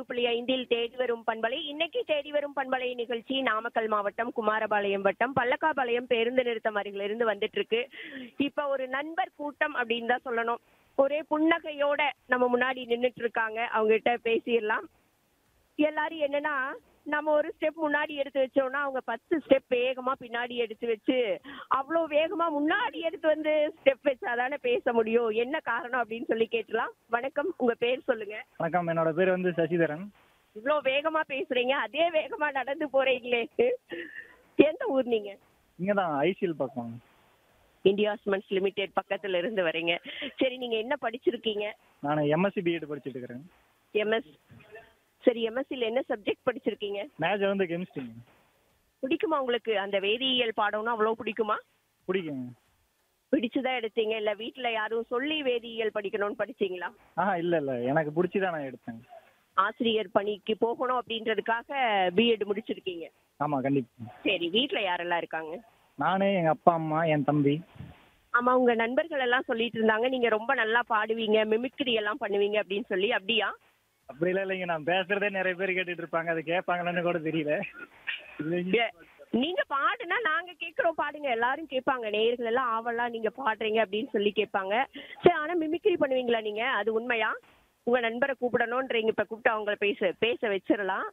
புள்ளி ஐந்தில் தேடி வரும் பண்பலை இன்னைக்கு தேடி வரும் பண்பலை நிகழ்ச்சி நாமக்கல் மாவட்டம் குமாரபாளையம் வட்டம் பல்லக்காபாளையம் பேருந்து நிறுத்தம் அருகிலிருந்து வந்துட்டு இருக்கு இப்ப ஒரு நண்பர் கூட்டம் அப்படின்னு தான் சொல்லணும் ஒரே புன்னகையோட நம்ம முன்னாடி நின்னுட்டு இருக்காங்க அவங்க கிட்ட பேசிடலாம் எல்லாரும் என்னன்னா நம்ம ஒரு ஸ்டெப் முன்னாடி எடுத்து வச்சோம்னா அவங்க பத்து ஸ்டெப் வேகமா பின்னாடி எடுத்து வச்சு அவ்வளோ வேகமா முன்னாடி எடுத்து வந்து ஸ்டெப் வச்சாதானே பேச முடியும் என்ன காரணம் அப்படின்னு சொல்லி கேட்டலாம் வணக்கம் உங்க பேர் சொல்லுங்க வணக்கம் என்னோட பேர் வந்து சசிதரன் இவ்வளோ வேகமா பேசுறீங்க அதே வேகமா நடந்து போறீங்களே எந்த ஊர் நீங்க இங்கே தான் ஐசிஎல் பக்கம் இந்தியா சிமெண்ட்ஸ் லிமிடெட் பக்கத்துல இருந்து வரீங்க சரி நீங்க என்ன படிச்சிருக்கீங்க நான் எம்எஸ்சி பிஎட் படிச்சுட்டு இருக்கிறேன் எம்எஸ் சரி எம்எஸ்சியில் என்ன சப்ஜெக்ட் படிச்சிருக்கீங்க மேஜர் வந்து கெமிஸ்ட்ரிங்க பிடிக்குமா உங்களுக்கு அந்த வேதியியல் பாடம்னா அவ்வளோ பிடிக்குமா பிடிக்குங்க பிடிச்சுதான் எடுத்தீங்க இல்ல வீட்ல யாரும் சொல்லி வேதியியல் படிக்கணும்னு படிச்சீங்களா ஆஹா இல்லை இல்லை எனக்கு பிடிச்சி தான் நான் எடுத்தேன் ஆசிரியர் பணிக்கு போகணும் அப்படின்றதுக்காக பிஎட் முடிச்சிருக்கீங்க ஆமாம் கண்டிப்பாக சரி வீட்ல யாரெல்லாம் இருக்காங்க நான் எங்கள் அப்பா அம்மா என் தம்பி ஆமா உங்க நண்பர்கள் எல்லாம் சொல்லிட்டு இருந்தாங்க நீங்க ரொம்ப நல்லா பாடுவீங்க மிமிக்ரி எல்லாம் பண்ணுவீங்க அப்படின்னு சொல்லி அப்படியா அப்படிலாம் இல்லைங்க நான் பேசுறதே நிறைய பேர் கேட்டுட்டு இருப்பாங்க அது கேட்பாங்களான்னு கூட தெரியல இல்லைங்க. ஏ, நீங்க பாடுனா நாங்க கேக்குறோம் பாடுங்க எல்லாரும் கேட்பாங்க நேயர்கள் எல்லாம் ஆவலா நீங்க பாடுறீங்க அப்படின்னு சொல்லி கேட்பாங்க சரி ஆனா மிமிக்ரி பண்ணுவீங்களா நீங்க அது உண்மையா உங்க நண்பரை கூப்பிடணும்ன்றீங்க இப்ப கூப்பிட்டு அவங்கள பேச பேச வச்சிடலாம்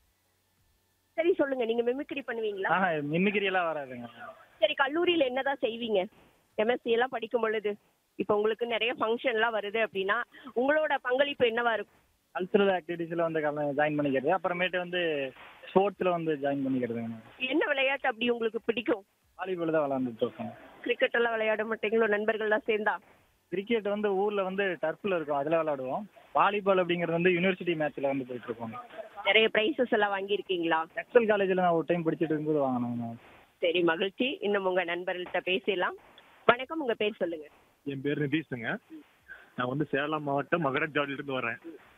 சரி சொல்லுங்க நீங்க மிமிக்ரி பண்ணுவீங்களா ஆஹா மிமிக்கிரி எல்லாம் வராதுங்க சரி கல்லூரியில என்னதான் செய்வீங்க எம்எஸ்சி எல்லாம் படிக்கும் பொழுது இப்ப உங்களுக்கு நிறைய ஃபங்க்ஷன் எல்லாம் வருது அப்படின்னா உங்களோட பங்களிப்பு என்னவா இருக்கும் கல்ச்சுரல் ஆக்டிவிட்டீஸில் வந்து ஜாயின் பண்ணிக்கிறது அப்புறமேட்டு வந்து ஸ்போர்ட்ஸில் வந்து ஜாயின் பண்ணிக்கிறதுங்க என்ன விளையாட்டு அப்படி உங்களுக்கு பிடிக்கும் வாலிபால் தான் விளாண்டுட்டு இருக்கோம் கிரிக்கெட் எல்லாம் விளையாட மாட்டீங்களோ நண்பர்கள்லாம் சேர்ந்தா கிரிக்கெட் வந்து ஊரில் வந்து டர்ஃபில் இருக்கும் அதில் விளாடுவோம் வாலிபால் அப்படிங்கிறது வந்து யூனிவர்சிட்டி மேட்ச்சில் வந்து போயிட்டு இருக்கோம் நிறைய பிரைசஸ் எல்லாம் வாங்கியிருக்கீங்களா எக்ஸல் காலேஜில் நான் ஒரு டைம் படிச்சுட்டு இருக்கும்போது வாங்கினேன் சரி மகிழ்ச்சி இன்னும் உங்க நண்பர்கள்ட்ட பேசலாம் வணக்கம் உங்க பேர் சொல்லுங்க என் பேர் நிதீஷுங்க நான் வந்து சேலம் மாவட்டம் மகரஜாடிலிருந்து வரேன்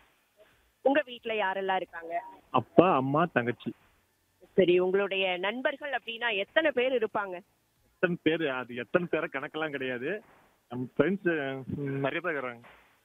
உங்க வீட்ல யாரெல்லாம் இருக்காங்க அப்பா அம்மா தங்கச்சி சரி உங்களுடைய நண்பர்கள் அப்படின்னா எத்தனை பேர் இருப்பாங்க எத்தனை பேர் அது எத்தனை பேரை கணக்கெல்லாம் கிடையாது நம்ம ஃப்ரெண்ட்ஸ் நிறைய பேர் இருக்கிறாங்க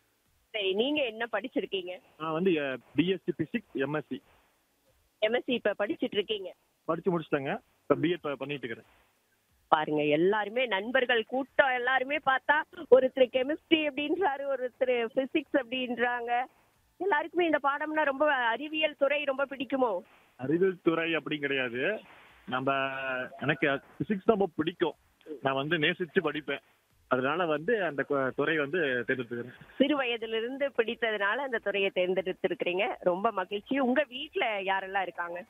சரி நீங்க என்ன படிச்சிருக்கீங்க நான் வந்து பிஎஸ்சி பிசிக்ஸ் எம்எஸ்சி எம்எஸ்சி இப்ப படிச்சிட்டு இருக்கீங்க படிச்சு முடிச்சிட்டேங்க இப்போ பிஎட் பண்ணிட்டு இருக்கிறேன் பாருங்க எல்லாருமே நண்பர்கள் கூட்டம் எல்லாருமே பார்த்தா ஒருத்தர் கெமிஸ்ட்ரி அப்படின்றாரு ஒருத்தர் பிசிக்ஸ் அப்படின்றாங்க எல்லாருக்குமே இந்த பாடம்னா ரொம்ப அறிவியல் துறை ரொம்ப பிடிக்குமோ அறிவியல் துறை அப்படி கிடையாது நம்ம எனக்கு பிசிக்ஸ் தான் ரொம்ப பிடிக்கும் நான் வந்து நேசிச்சு படிப்பேன் அதனால வந்து அந்த கு- துறை வந்து தேர்ந்தெடுத்துக்கிறேன் சிறு வயதிலிருந்து பிடித்ததுனால அந்த துறையை தேர்ந்தெடுத்திருக்கிறீங்க ரொம்ப மகிழ்ச்சி உங்க வீட்ல யாரெல்லாம் இருக்காங்க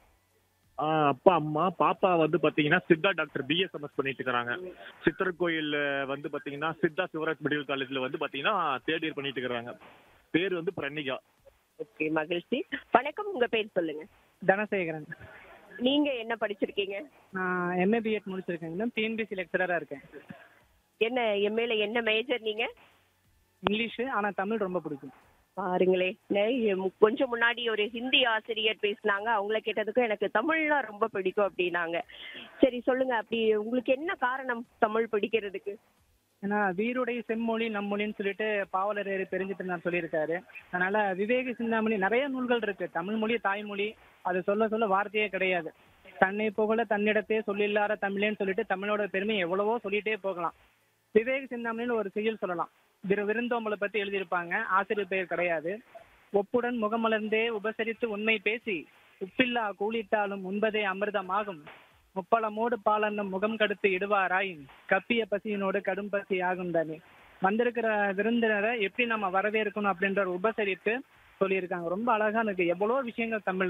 ஆஹ் அப்பா அம்மா பாப்பா வந்து பாத்தீங்கன்னா சித்தா டாக்டர் பிஎஸ்எம்எஸ் பண்ணிட்டு இருக்காங்க சித்தர் கோயில் வந்து பாத்தீங்கன்னா சித்தா சிவராஜ் மெடிக்கல் காலேஜ்ல வந்து பாத்தீங்கன்னா தேர்ட் இயர் பண்ணிட்டு இருக்காங்க பேர் வந்து பிரணிகா ஓகே மகிழ்ச்சி வணக்கம் உங்க பேர் சொல்லுங்க தனசேகரன் நீங்க என்ன படிச்சிருக்கீங்க நான் எம்ஏ பிஎட் முடிச்சிருக்கேன் இன்னும் டிஎன்பிசி லெக்சரராக இருக்கேன் என்ன எம்ஏல என்ன மேஜர் நீங்க இங்கிலீஷு ஆனால் தமிழ் ரொம்ப பிடிக்கும் பாருங்களே நே- மு- கொஞ்சம் முன்னாடி ஒரு ஹிந்தி ஆசிரியர் பேசினாங்க அவங்கள கேட்டதுக்கும் எனக்கு தமிழ்னா ரொம்ப பிடிக்கும் அப்படின்னாங்க சரி சொல்லுங்க அப்படி உங்களுக்கு என்ன காரணம் தமிழ் பிடிக்கிறதுக்கு ஏன்னா வீருடைய செம்மொழி நம்மொழின்னு சொல்லிட்டு பாவலரேறு பெருஞ்சிட்டு சொல்லியிருக்காரு அதனால விவேக சிந்தாமணி நிறைய நூல்கள் இருக்கு தமிழ் மொழி தாய்மொழி அது சொல்ல சொல்ல வார்த்தையே கிடையாது தன்னை புகழ தன்னிடத்தே சொல்லில்லாத தமிழேன்னு சொல்லிட்டு தமிழோட பெருமை எவ்வளவோ சொல்லிட்டே போகலாம் விவேக சிந்தாமணின்னு ஒரு செய்யுள் சொல்லலாம் விரு விருந்தோம்பலை பத்தி எழுதியிருப்பாங்க ஆசிரியர் பெயர் கிடையாது ஒப்புடன் முகமலர்ந்தே உபசரித்து உண்மை பேசி உப்பில்லா கூலிட்டாலும் உண்பதே அமிர்தமாகும் முப்பழமோடு பாலன்னம் முகம் கடுத்து இடுவாராயின் கப்பிய பசியினோடு கடும் பசி ஆகும் தானே வந்திருக்கிற விருந்தினரை எப்படி நம்ம வரவேற்கணும் அப்படின்ற ஒரு உபசரித்து சொல்லியிருக்காங்க ரொம்ப அழகா இருக்கு எவ்வளோ விஷயங்கள் தமிழ்